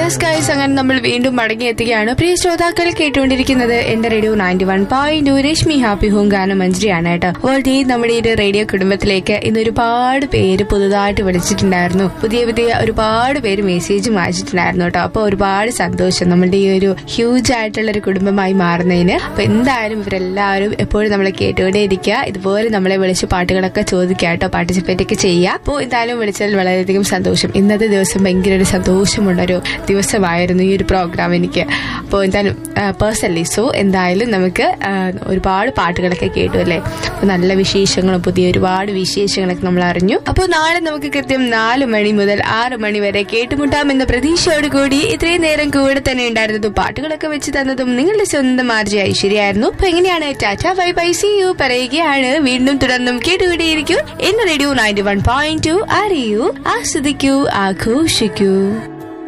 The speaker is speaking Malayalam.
യെസ് ഗൈസ് അങ്ങനെ നമ്മൾ വീണ്ടും മടങ്ങിയെത്തുകയാണ് പ്രിയ ശ്രോതാക്കൾ കേട്ടുകൊണ്ടിരിക്കുന്നത് എന്റെ radio ninety one point Rashmi happy home ഗാനം മഞ്ജരിയാണ് കേട്ടോ അപ്പോൾ ഈ നമ്മുടെ ഈ ഒരു റേഡിയോ കുടുംബത്തിലേക്ക് ഇന്ന് ഒരുപാട് പേര് പുതുതായിട്ട് വിളിച്ചിട്ടുണ്ടായിരുന്നു പുതിയ പുതിയ ഒരുപാട് പേര് മെസ്സേജും അയച്ചിട്ടുണ്ടായിരുന്നു കേട്ടോ അപ്പോൾ ഒരുപാട് സന്തോഷം നമ്മുടെ ഈ ഒരു ഹ്യൂജ് ആയിട്ടുള്ള ഒരു കുടുംബമായി മാറുന്നതിന് അപ്പൊ എന്തായാലും ഇവരെല്ലാവരും എപ്പോഴും നമ്മളെ കേട്ടുകൊണ്ടേ ഇരിക്കുക ഇതുപോലെ നമ്മളെ വിളിച്ച് പാട്ടുകളൊക്കെ ചോദിക്കുക കേട്ടോ പാർട്ടിസിപ്പേറ്റ് ഒക്കെ ചെയ്യുക അപ്പോൾ എന്തായാലും വിളിച്ചതിൽ വളരെയധികം സന്തോഷം ഇന്നത്തെ ദിവസം ഭയങ്കര ഒരു സന്തോഷമുള്ളൊരു ദിവസമായിരുന്നു ഈ ഒരു പ്രോഗ്രാം എനിക്ക് അപ്പോൾ എന്തായാലും പേഴ്സണലി സോ എന്തായാലും നമുക്ക് ആ, ഒരുപാട് പാട്ടുകളൊക്കെ കേട്ടു അല്ലേ അപ്പോൾ നല്ല വിശേഷങ്ങളും പുതിയ ഒരുപാട് വിശേഷങ്ങളൊക്കെ നമ്മൾ അറിഞ്ഞു അപ്പോൾ നാളെ നമുക്ക് കൃത്യം നാല് മണി മുതൽ ആറ് മണി വരെ കേട്ടുമുട്ടാമെന്ന പ്രതീക്ഷയോടുകൂടി ഇത്രയും നേരം കൂടെ തന്നെ ഉണ്ടായിരുന്നതും പാട്ടുകളൊക്കെ വെച്ച് തന്നതും നിങ്ങളുടെ സ്വന്തം ആർജി ഐശ്വര്യായിരുന്നു അപ്പൊ എങ്ങനെയാണ് tata bye bye see you പറയുകയാണ് വീണ്ടും തുടർന്നും കേട്ടുകൂടിയിരിക്കും എന്ന radio ninety one point two അറിയൂ ആസ്വദിക്കൂ ആഘോഷിക്കൂ